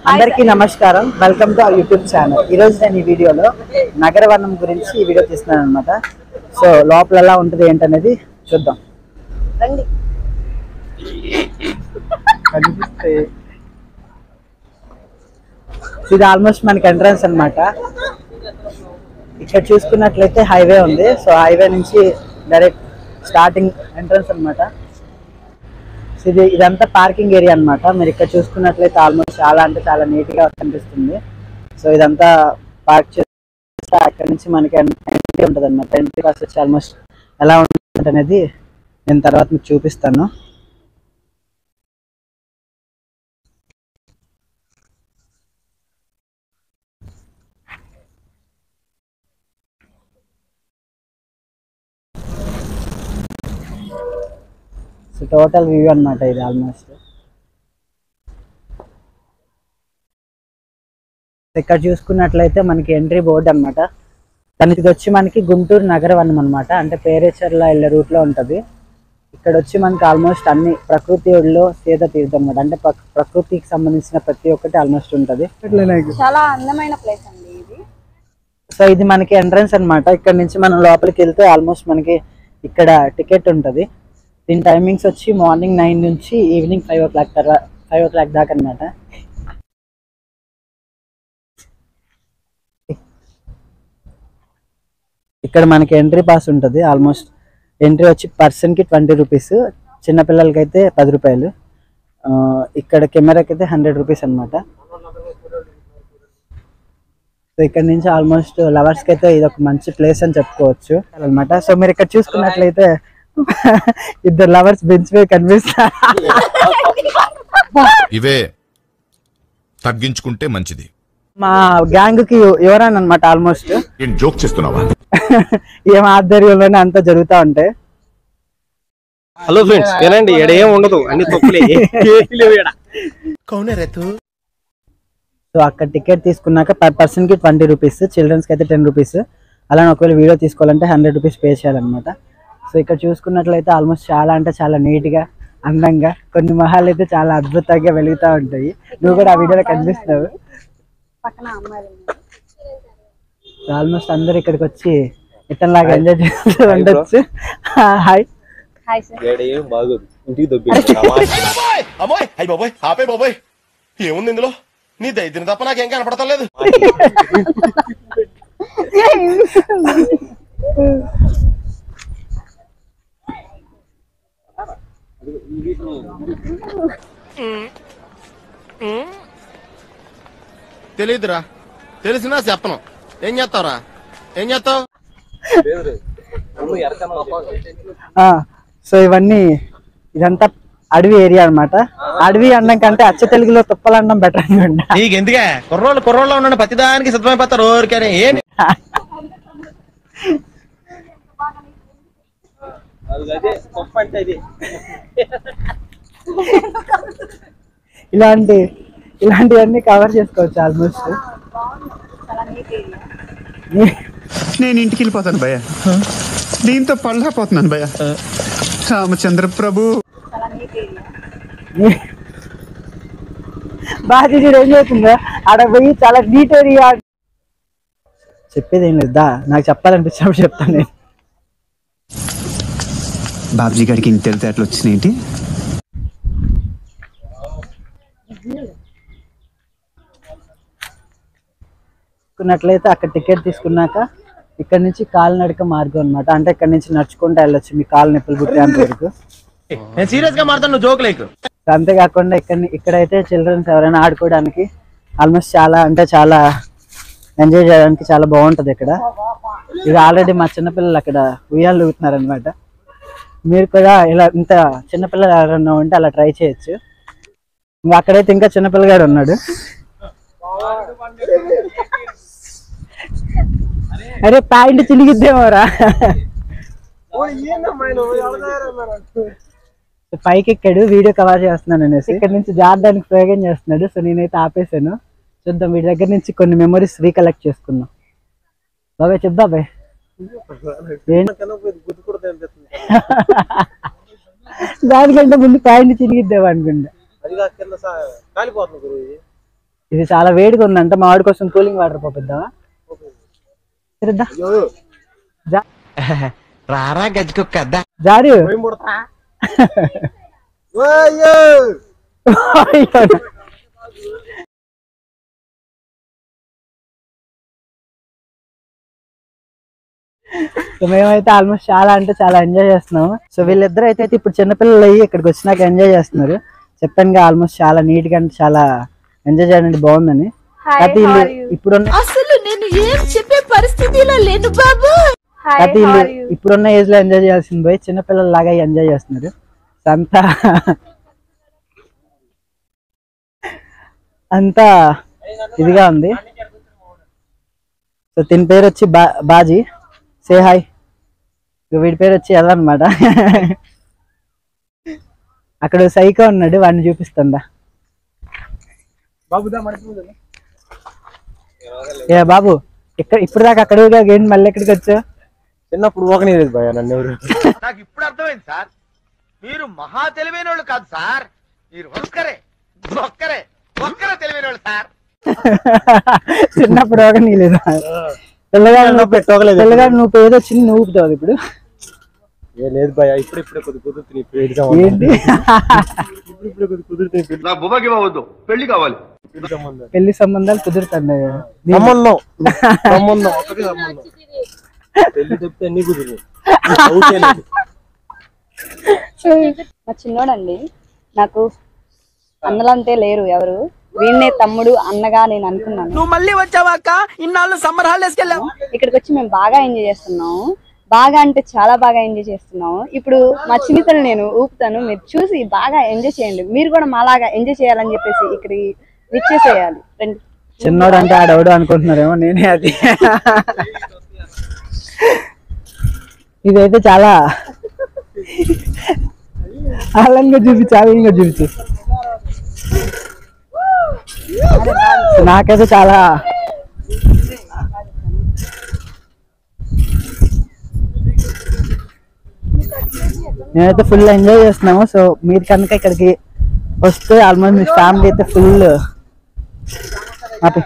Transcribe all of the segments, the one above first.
అందరికీ నమస్కారం welcome to YouTube channel ఈ రోజు నేను ఈ వీడియోలో నగరవనం గురించి ఈ వీడియో తీస్తున్నాను అనమాట సో లోపల ఎలా ఉంటుంది ఏంటనేది చూద్దాం రండి కనిపిస్తే ఇది ఆల్మోస్ట్ మనకి ఎంట్రన్స్ అన్నమాట ఇక్కడ చూసుకున్నట్లయితే హైవే ఉంది సో హైవే నుంచి డైరెక్ట్ స్టార్టింగ్ ఎంట్రన్స్ అన్నమాట సో ఇది ఇదంతా పార్కింగ్ ఏరియా అన్నమాట మీరు ఇక్కడ చూసుకున్నట్లయితే ఆల్మోస్ట్ చాలా అంటే చాలా నీట్ గా కనిపిస్తుంది సో ఇదంతా పార్క్ చేస్తే అక్కడ నుంచి మనకి ఎంట్రీ ఉంటుంది అనమాట ఎంట్రీ కాస్ట్ వచ్చి ఆల్మోస్ట్ ఎలా ఉంటుంది అనేది నేను తర్వాత మీకు చూపిస్తాను సో టోటల్ వ్యూ అన్నమాట ఇది ఆల్మోస్ట్ ఇక్కడ చూసుకున్నట్లయితే మనకి ఎంట్రీ బోర్డు అన్నమాట దానికి ఇది వచ్చి మనకి గుంటూరు నగరవనం అన్నమాట అంటే పేరేచర్ల వెళ్ళే రూట్ లో ఉంటది ఇక్కడ వచ్చి మనకి ఆల్మోస్ట్ అన్ని ప్రకృతి ఒడిలో సీత తీర్థం అన్నమాట అంటే ప్రక్- ప్రకృతికి సంబంధించిన ప్రతి ఒక్కటి ఆల్మోస్ట్ ఉంటది చాలా అందమైన ప్లేస్ అండి ఇది సో ఇది మనకి ఎంట్రన్స్ అన్నమాట ఇక్కడ నుంచి మనం లోపలికి వెళ్తే ఆల్మోస్ట్ మనకి ఇక్కడ టికెట్ ఉంటది దీని టైమింగ్స్ వచ్చి మార్నింగ్ నైన్ నుంచి ఈవినింగ్ ఫైవ్ ఓ క్లాక్ తర్వాత ఫైవ్ ఓ క్లాక్ దాకా అనమాట ఇక్కడ మనకి ఎంట్రీ పాస్ ఉంటుంది ఆల్మోస్ట్ ఎంట్రీ వచ్చి పర్సన్ కి ట్వంటీ రూపీస్ చిన్నపిల్లలకి అయితే పది రూపాయలు ఆ, ఇక్కడ కెమెరాకి అయితే హండ్రెడ్ రూపీస్ అనమాట సో ఇక్కడ నుంచి ఆల్మోస్ట్ లవర్స్ కి అయితే ఇది ఒక మంచి ప్లేస్ అని చెప్పుకోవచ్చు అనమాట సో మీరు ఇక్కడ చూసుకున్నట్లయితే ఇద్దరు లవర్స్ బెంచ్ మీద కనిపిస్తారు ఇవే తగ్గించుకుంటే మంచిది మా గ్యాంగ్ కి యువరాన్ అనమాట ఆల్మోస్ట్ ఏం జోక్ చేస్తున్నావా ఏం ఆధ్వర్యంలోనే అంతా జరుగుతూ ఉంటాయి హలో ఫ్రెండ్స్ వినండి ఈడ ఏం ఉండదు అన్ని తప్పులే ఏమీ లేవు ఈడ. సో అక్కడ టికెట్ తీసుకున్నాక పర్ పర్సన్ కి ట్వంటీ రూపీస్ చిల్డ్రన్స్ కి అయితే టెన్ రూపీస్ అలానే ఒకవేళ వీడియో తీసుకోవాలంటే హండ్రెడ్ రూపీస్ పే చేయాలన్నమాట సో ఇక్కడ చూసుకున్నట్లయితే ఆల్మోస్ట్ చాలా అంటే చాలా నీట్ గా అందంగా కొన్ని మొహాలు అయితే చాలా అద్భుతంగా వెలుగుతూ ఉంటాయి నువ్వు కూడా ఆ వీడియోలో కనిపిస్తున్నావు పక్కన అమ్మాయిలు ఉన్నారు. ఆల్మోస్ట్ అందరు ఇక్కడికి వచ్చి ఇతనిలాగా ఎంజాయ్ చేస్తూ ఉండొచ్చు హాయ్ హాయ్ సార్ ఈడ ఏం బాగోదు ఇంటికి దొబ్బి అమ్మోయ్ అయ్యి బాబోయ్ ఆపే బాబోయ్ ఏముంది ఇందులో నీ దైత్యం తప్ప నాకేం కనపడతా లేదు తెలియదురా తెలిసినా చెప్పను ఏం చేస్తావురా ఏం చేస్తావు సో ఇవన్నీ ఇదంతా అడవి ఏరియా అన్నమాట అడవి అన్నం కంటే అచ్చ తెలుగులో తుప్పలు అన్నం బెటర్ అనుకుంటా నీకెందుకే కుర్రోళ్ళు కుర్రోళ్ళు ఉన్నాడు ప్రతిదానికి సిద్ధమైపోతారు ఊరికనే ఏం ఇలాంటి ఇలాంటివన్నీ కవర్ చేసుకోవచ్చు ఆల్మోస్ట్ చాలా నీట్ ఏరియా నేను ఇంటికి వెళ్ళిపోతాను భయ్య దీంతో పళ్ళపోతున్నాను భయ్య రామచంద్ర ప్రభు చాలా నీట్ ఏరియా బాగా చూడు ఏం చేస్తుందో ఆడ పోయి చాలా నీట్ ఏరియా చెప్పేది ఏం లేదు దా నాకు చెప్పాలనిపించినప్పుడు చెప్తాను నేను బాబ్జీ గారికి ఇంత తెలివితేటలు వచ్చినాయేంటి తీసుకున్నట్లయితే అక్కడ టికెట్ తీసుకున్నాక ఇక్కడ నుంచి కాలినడక మార్గం అన్నమాట అంటే ఇక్కడ నుంచి నడుచుకుంటూ వెళ్ళొచ్చు మీ కాలు నొప్పులు పుట్టేంత వరకు నేను సీరియస్ గా మాట్లాడు నువ్వు జోక్ లేకు సో అంతేకాకుండా ఇక్కడ ఇక్కడైతే చిల్డ్రన్స్ ఎవరైనా ఆడుకోవడానికి ఆల్మోస్ట్ చాలా అంటే చాలా ఎంజాయ్ చేయడానికి చాలా బాగుంటది ఇక్కడ ఇది ఆల్రెడీ మా చిన్నపిల్లలు అక్కడ ఉయ్యాలు ఊగుతున్నారు అనమాట మీరు కూడా ఇలా ఇంత చిన్నపిల్లలు ఎవరైనా ఉంటే అలా ట్రై చేయొచ్చు ఇంకా అక్కడైతే ఇంకా చిన్నపిల్లగాడు ఉన్నాడు అరే ప్యాంట్ చినిగిద్దేమోరా పైకి ఎక్కాడు వీడియో కవర్ చేస్తున్నాను అనేసి ఇక్కడ నుంచి జారడానికి ప్రయోగం చేస్తున్నాడు సో నేనైతే ఆపేసాను చూద్దాం వీడి దగ్గర నుంచి కొన్ని మెమరీస్ రీకలెక్ట్ చేసుకుందాం బాబాయ్ చెప్ బాబాయ్ ఏం- దానికంటే ముందు ప్యాంట్ చిరిగిద్దాం అనుకుంటా అది కింద కాలిపోతుంది గురువు ఇది చాలా వేడిగా ఉందంట మా వాడి కోసం కూలింగ్ వాటర్ పంపిద్దామా సరేద్దా జా- రారా గజ్జుకుక్క జారు సో మేమైతే ఆల్మోస్ట్ చాలా అంటే చాలా ఎంజాయ్ చేస్తున్నాము సో వీళ్ళిద్దరు అయితే ఇప్పుడు చిన్నపిల్లలు అయ్యి ఇక్కడికి వచ్చినాక ఎంజాయ్ చేస్తున్నారు చెప్పాను ఆల్మోస్ట్ చాలా నీట్ గా అంటే చాలా ఎంజాయ్ చేయడానికి బాగుందని Hi, కాకపోతే వీళ్ళు how are you? ఇప్పుడున్న అసలు నేను ఏం చెప్పే పరిస్థితిలో లేను బాబు హాయ్ కాకపోతే వీళ్ళు how are you? ఇప్పుడున్న ఏజ్ లో ఎంజాయ్ చేయాల్సింది పోయి చిన్నపిల్లల లాగా ఎంజాయ్ చేస్తున్నారు సో అంతా అంతా ఇదిగా ఉంది సో దీని పేరు వచ్చి బా బాజీ సే హాయ్ వీడి పేరు వచ్చి ఎలా అనమాట అక్కడ సైకో ఉన్నాడు వాడిని చూపిస్తుందా ఏ బాబు ఇక్కడ ఇప్పుడు దాకా అక్కడ ఏంటి మళ్ళీ ఎక్కడికి వచ్చావు చిన్నప్పుడు ఊకనేది భయ నన్ను ఎవరు నాకు ఇప్పుడు అర్థమైంది సార్ మీరు మహా తెలివైన వాళ్ళు కాదు సార్ మీరు ఒక్కరే ఒక్కరే ఒక్కరే తెలివైన వాళ్ళు సార్ చిన్నప్పుడు ఒక నీలేదు పిల్లగాడు నువ్వు పెట్టోగలేదు. పిల్లగాడు నువ్వు పేరు వచ్చింది నువ్వు ఊపుతావు ఇప్పుడు ఏ లేదు భయ ఇప్పుడు ఇప్పుడే కొద్ది కుదురుతుంది ఇప్పుడు ఎగ్జామ్ ఏంటి ఇప్పుడు కొద్ది కుదురుతుంది నా బువ్వకి ఇవ్వవద్దు పెళ్లి కావాలి పెళ్లి సంబంధాలు కుదురుతున్నాయి సంబంధం సంబంధం ఒకటి సంబంధం పెళ్లి చెప్తే అన్ని కుదిరినాయి మా చిన్నోడండి నాకు అన్నలంటే లేరు ఎవరు వీడినే తమ్ముడు అన్నగా నేను అనుకున్నాను నువ్వు మళ్ళీ వచ్చావాక ఇన్నాళ్ళు సమ్మర్ హాలిడేస్కి వెళ్ళావు ఇక్కడికి వచ్చి మేము బాగా ఎంజాయ్ చేస్తున్నాము బాగా అంటే చాలా బాగా ఎంజాయ్ చేస్తున్నాము ఇప్పుడు మా చిన్నతను నేను ఊపుతాను మీరు చూసి బాగా ఎంజాయ్ చేయండి మీరు కూడా మాలాగా ఎంజాయ్ చేయాలని చెప్పేసి ఇక్కడికి విచ్చేసేయాలి రండి చిన్నోడు అంటే ఆడవడు అనుకుంటున్నారేమో నేనే అది ఇదైతే చాలా ఆలంగా చూపించు ఆలంగా చూపించు నాకైతే చాలా నేనైతే ఫుల్ ఎంజాయ్ చేస్తున్నాము సో మీరు కనుక ఇక్కడికి వస్తే ఆల్మోస్ట్ మీ ఫ్యామిలీ అయితే ఫుల్ హ్యాపీ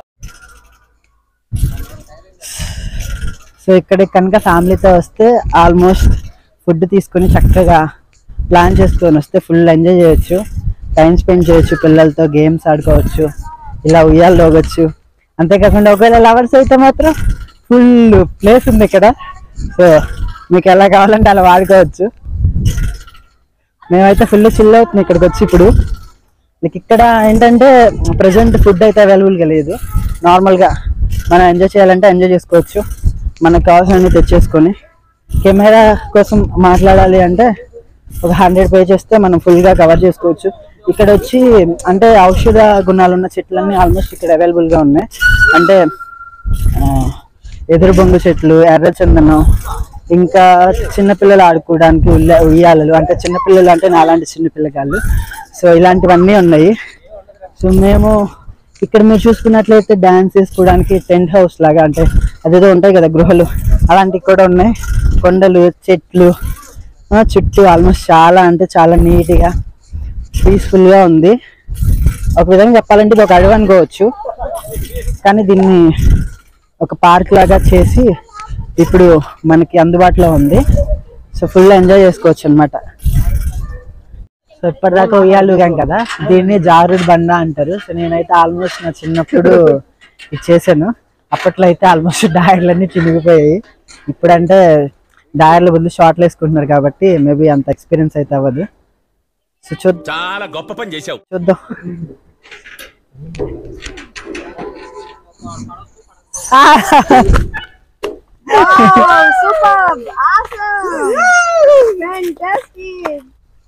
సో ఇక్కడికి కనుక ఫ్యామిలీతో వస్తే ఆల్మోస్ట్ ఫుడ్ తీసుకొని చక్కగా ప్లాన్ చేసుకొని వస్తే ఫుల్ ఎంజాయ్ చేయొచ్చు టైం స్పెండ్ చేయొచ్చు పిల్లలతో గేమ్స్ ఆడుకోవచ్చు ఇలా ఉయ్యాలు లోగొచ్చు అంతేకాకుండా ఒకవేళ లవర్స్ అయితే మాత్రం ఫుల్ ప్లేస్ ఉంది ఇక్కడ సో మీకు ఎలా కావాలంటే అలా వాడుకోవచ్చు మేమైతే ఫుల్ చిల్ అవుతుంది ఇక్కడికి వచ్చి ఇప్పుడు మీకు ఇక్కడ ఏంటంటే ప్రజెంట్ ఫుడ్ అయితే అవైలబుల్గా లేదు నార్మల్గా మనం ఎంజాయ్ చేయాలంటే ఎంజాయ్ చేసుకోవచ్చు మనకు కావాల్సినవి తెచ్చేసుకొని కెమెరా కోసం మాట్లాడాలి అంటే ఒక హండ్రెడ్ పే చేస్తే మనం ఫుల్గా కవర్ చేసుకోవచ్చు ఇక్కడ వచ్చి అంటే ఔషధ గుణాలు ఉన్న చెట్లన్నీ ఆల్మోస్ట్ ఇక్కడ అవైలబుల్గా ఉన్నాయి అంటే ఆ, ఎదురు బొంగు చెట్లు ఎర్ర చందనం ఇంకా చిన్నపిల్లలు ఆడుకోవడానికి ఉల్ల- ఉయ్యాలలు అంటే చిన్నపిల్లలు అంటే నాలాంటి చిన్న పిల్లకాయలు సో ఇలాంటివన్నీ ఉన్నాయి సో మేము ఇక్కడ మీరు చూసుకున్నట్లయితే డ్యాన్స్ చేసుకోవడానికి టెంట్ హౌస్ లాగా అంటే అదేదో ఉంటాయి కదా గృహలు అలాంటివి కూడా ఉన్నాయి కొండలు చెట్లు ఆ, చుట్టూ ఆల్మోస్ట్ చాలా అంటే చాలా నీట్గా పీస్ఫుల్గా ఉంది ఒక విధంగా చెప్పాలంటే ఇది ఒక అడవి అనుకోవచ్చు కానీ దీన్ని ఒక పార్క్ లాగా చేసి ఇప్పుడు మనకి అందుబాటులో ఉంది సో ఫుల్ ఎంజాయ్ చేసుకోవచ్చు అనమాట సో ఇప్పటిదాకా ఉయ్యాలుగాం కదా దీన్ని జారుడు బండ అంటారు సో నేనైతే ఆల్మోస్ట్ నా చిన్నప్పుడు ఇది చేశాను అప్పట్లో అయితే ఆల్మోస్ట్ డయర్లన్నీ చినిగిపోయాయి ఇప్పుడంటే డయర్ల బదులు షార్ట్లు వేసుకుంటున్నారు కాబట్టి మేబీ అంత ఎక్స్పీరియన్స్ అయితే అవ్వదు సో చూద్దాం చాలా గొప్ప పని చేశావు చూద్దాం సూపర్ ఫ్యాంటాస్టిక్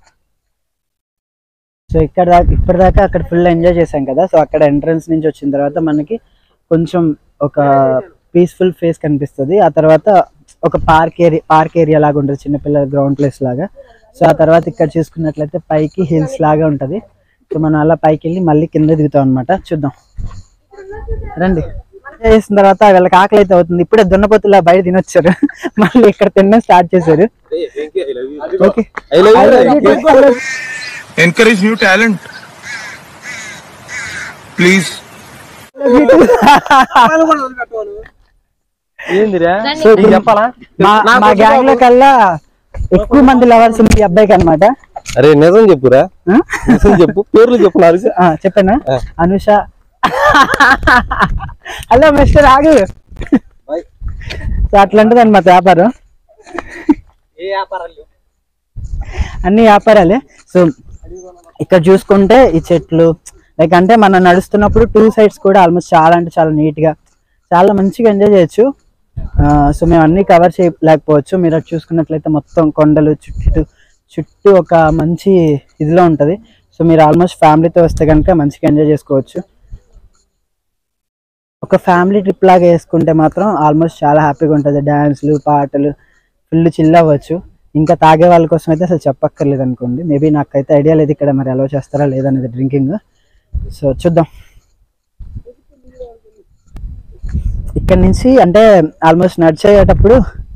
సో ఇక్కడ దాకా ఇప్పటిదాకా అక్కడ ఫుల్ ఎంజాయ్ చేశాం కదా సో అక్కడ ఎంట్రన్స్ నుంచి వచ్చిన తర్వాత మనకి కొంచెం ఒక పీస్ఫుల్ ఫేస్ కనిపిస్తుంది ఆ తర్వాత ఒక పార్క్ ఏరియా పార్క్ ఏరియా లాగా ఉంటుంది చిన్నపిల్లల గ్రౌండ్ ప్లేస్ లాగా సో ఆ తర్వాత ఇక్కడ చూసుకున్నట్లయితే పైకి హిల్స్ లాగా ఉంటుంది సో మనం అలా పైకి వెళ్ళి మళ్ళీ కింద దిగుతాం అనమాట చూద్దాం రండి ఎంజాయ్ చేసిన తర్వాత వీళ్ళకి ఆకలి అయితే అవుతుంది ఇప్పుడే దున్నపోతులా బయట తినొచ్చారు మళ్ళీ ఇక్కడ తినడం స్టార్ట్ చేశారు okay encourage new talent please ఏందిరా సో నీకు చెప్పాలా మా నాకు మా వద్దు గ్యాంగ్ లో బాబు. కల్లా ఎక్కువ మంది లవర్స్ ఉంది ఈ అబ్బాయికి అనమాట అరే నిజం చెప్పురా నిజం చెప్పు పేర్లు చెప్పు నాలుగు చెప్పానా ఆ. అనుష హలో మిస్టర్ ఆగు సో అట్లాంటిది అనమాట వ్యాపారం ఏ వ్యాపారాలు అన్ని వ్యాపారాలే సో ఇక్కడ చూసుకుంటే ఈ చెట్లు లైక్ అంటే మనం నడుస్తున్నప్పుడు టూ సైడ్స్ కూడా ఆల్మోస్ట్ చాలా అంటే చాలా నీట్ గా చాలా మంచిగా ఎంజాయ్ చేయొచ్చు సో మేము అన్ని కవర్ చేయలేకపోవచ్చు మీరు అటు చూసుకున్నట్లయితే మొత్తం కొండలు చుట్టూ చుట్టూ ఒక మంచి ఇదిలో ఉంటుంది సో మీరు ఆల్మోస్ట్ ఫ్యామిలీతో వస్తే కనుక మంచిగా ఎంజాయ్ చేసుకోవచ్చు ఒక ఫ్యామిలీ ట్రిప్ లాగా వేసుకుంటే మాత్రం ఆల్మోస్ట్ చాలా హ్యాపీగా ఉంటుంది డ్యాన్స్లు పాటలు ఫుల్ చిల్ అవ్వచ్చు ఇంకా తాగే వాళ్ళ కోసం అయితే అసలు చెప్పక్కర్లేదు అనుకోండి మేబీ నాకైతే ఐడియా లేదు ఇక్కడ మరి అలౌ చేస్తారా లేదనేది డ్రింకింగ్ సో చూద్దాం ఇక్కడ నుంచి అంటే ఆల్మోస్ట్ నడిచేటప్పుడు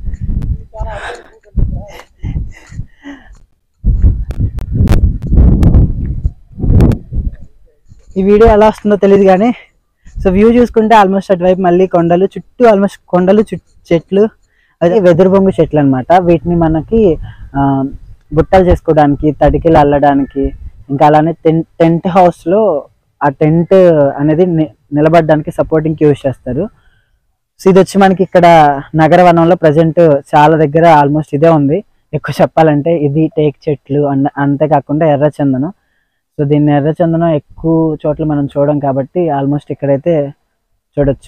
ఈ వీడియో ఎలా వస్తుందో తెలియదు కానీ సో వ్యూ చూసుకుంటే ఆల్మోస్ట్ అటువైపు మళ్ళీ కొండలు చుట్టూ ఆల్మోస్ట్ కొండలు చుట్టూ చెట్లు అదే వెదురు బొంగు చెట్లు అనమాట వీటిని మనకి ఆ, బుట్టలు చేసుకోవడానికి తడికిలు అల్లడానికి ఇంకా అలానే టెంట్ టెంట్ హౌస్లో ఆ టెంట్ అనేది ని- నిలబడడానికి సపోర్టింగ్ యూజ్ చేస్తారు సో ఇది వచ్చి మనకి ఇక్కడ నగర వనంలో ప్రజెంట్ చాలా దగ్గర ఆల్మోస్ట్ ఇదే ఉంది ఎక్కువ చెప్పాలంటే ఇది టేక్ చెట్లు అండ్ అంతేకాకుండా ఎర్రచందనం సో దీన్ని ఎర్రచందనం ఎక్కువ చోట్ల మనం చూడం కాబట్టి ఆల్మోస్ట్ ఇక్కడైతే చూడొచ్చు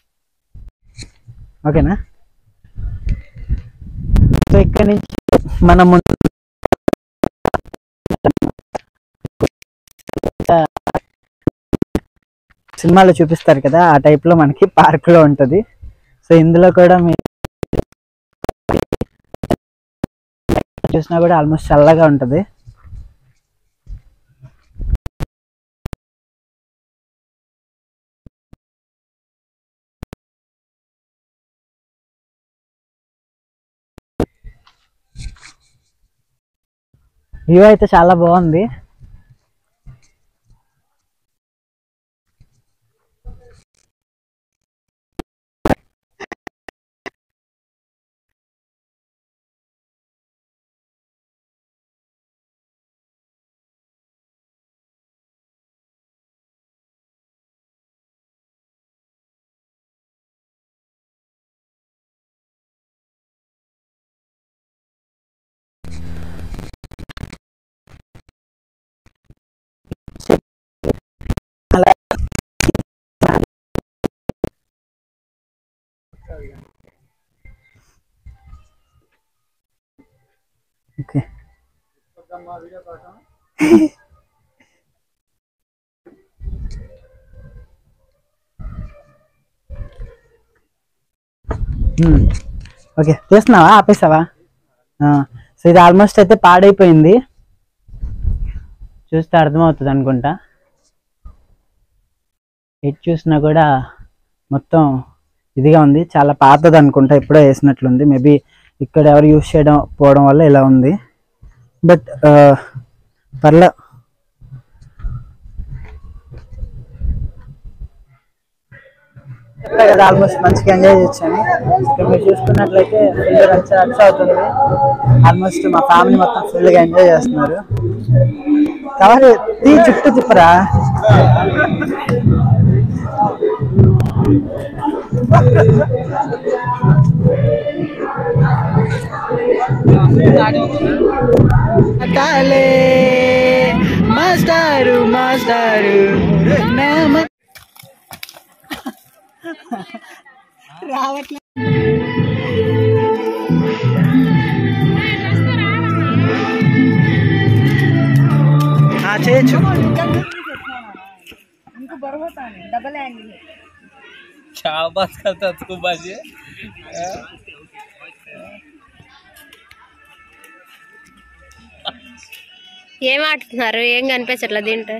ఓకేనా సో ఇక్కడ నుంచి మనం ముందు సినిమాలో చూపిస్తారు కదా ఆ టైప్ లో మనకి పార్క్ లో ఉంటది సో ఇందులో కూడా మీరు చూసినా కూడా ఆల్మోస్ట్ చల్లగా ఉంటది వ్యూ అయితే చాలా బాగుంది ఓకే ఓకే చేస్తున్నావా ఆపేసావా సో ఇది ఆల్మోస్ట్ అయితే పాడైపోయింది చూస్తే అర్థమవుతుంది అనుకుంటా ఎటు చూసినా కూడా మొత్తం ఇదిగా ఉంది చాలా పాతది అనుకుంటా ఇప్పుడే వేసినట్లుంది మేబీ ఇక్కడ ఎవరు యూస్ చేయడం పోవడం వల్ల ఇలా ఉంది బట్ పర్లే చెప్పా కదా ఆల్మోస్ట్ మంచిగా ఎంజాయ్ చేశాను ఇక్కడ మీరు చూసుకున్నట్లయితే ఫుల్ రచ్చ రచ్చ అవుతుంది ఆల్మోస్ట్ మా ఫ్యామిలీ మొత్తం ఫుల్గా ఎంజాయ్ చేస్తున్నారు కవర్ తీ చుట్టూ తిప్పరా మాస్టారు మాస్టారు చేయొచ్చు डबल एंगल शाबाश करता तू बाजी ఏం ఆడుతున్నారు ఏం కనిపించట్లేదు దీంట్లో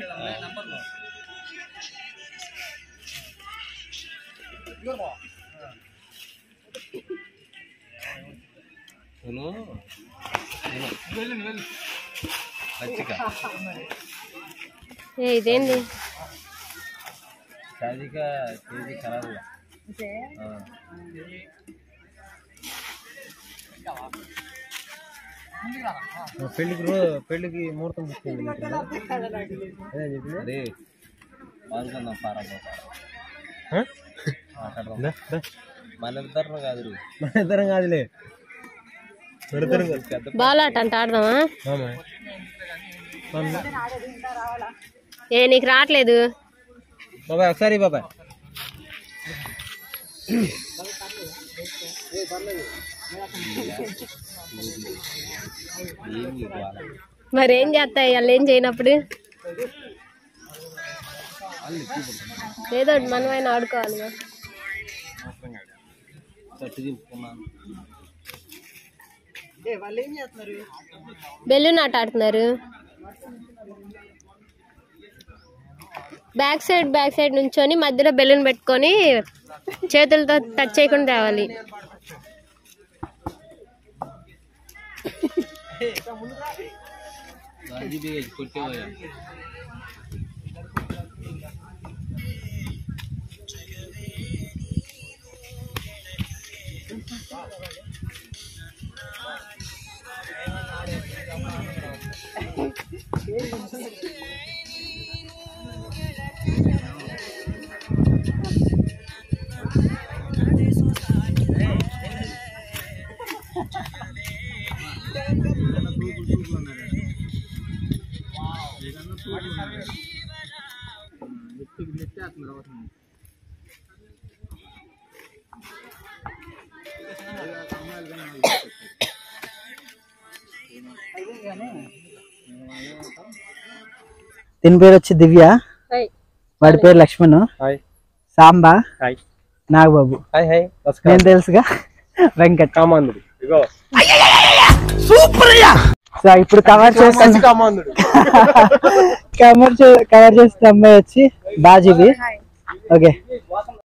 ఏ ఇదేంది పెళ్లికి రో పెళ్లికి ముహూర్తం పుట్టింది అదే చెప్పింది మన ఇద్దరం కాదు మన ఇద్దరం కాదులే మన ఇద్దరం కాదు పెద్ద బాలాట అంటే ఆడదామా మామ. ఏ నీకు రావట్లేదు బాబాయ్ ఒకసారి బాబాయ్ మరి ఏం చేస్తాయి వాళ్ళు ఏం చేయనప్పుడు ఏదో ఒకటి మనమైనా ఆడుకోవాలి చెట్టు దింపుకున్నాను బెలూన్ ఆట ఆడుతున్నారు బ్యాక్ సైడ్ బ్యాక్ సైడ్ నుంచొని మధ్యలో బెలూన్ పెట్టుకొని చేతులతో టచ్ చేయకుండా తేవాలి కొట్టేవయ్యా దీని పేరు వచ్చి దివ్య వాడి పేరు Lakshman hi Samba hi Nagababu hi hi నేను తెలుసుగా వెంకట్ కామాంధుడు ఇగో సో ఇప్పుడు కవర్ చేస్తున్న కామాంధుడు కవర్ కవర్ చేసిన అమ్మాయి వచ్చి బాజీవి ఓకే